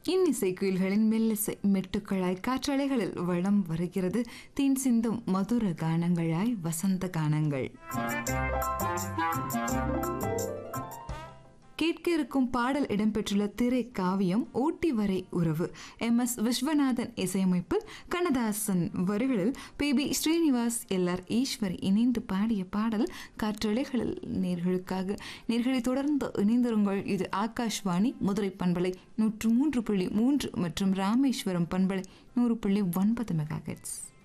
இன்னிசை குயில்களின் மெல்லிசை மெட்டுக்களாய் காற்றலைகளில் வளம் வருகிறது தீன் சிந்தும் மதுர கானங்களாய் வசந்த கானங்கள் கேட்க இருக்கும் பாடல் இடம்பெற்றுள்ள திரை காவியம் ஊட்டி வரை உறவு எம் எஸ் விஸ்வநாதன் இசையமைப்பில் கண்ணதாசன் வரிகளில் P B Srinivas L R Eswari இணைந்து பாடிய பாடல் காற்றலைகளில் நேர்களுக்காக நேர்களை தொடர்ந்து இணைந்திருங்கள் இது ஆகாஷ்வாணி மதுரை பண்பலை நூற்று மூன்று புள்ளி மூன்று மற்றும் ராமேஸ்வரம் பண்பலை நூறு புள்ளி ஒன்பது மெகா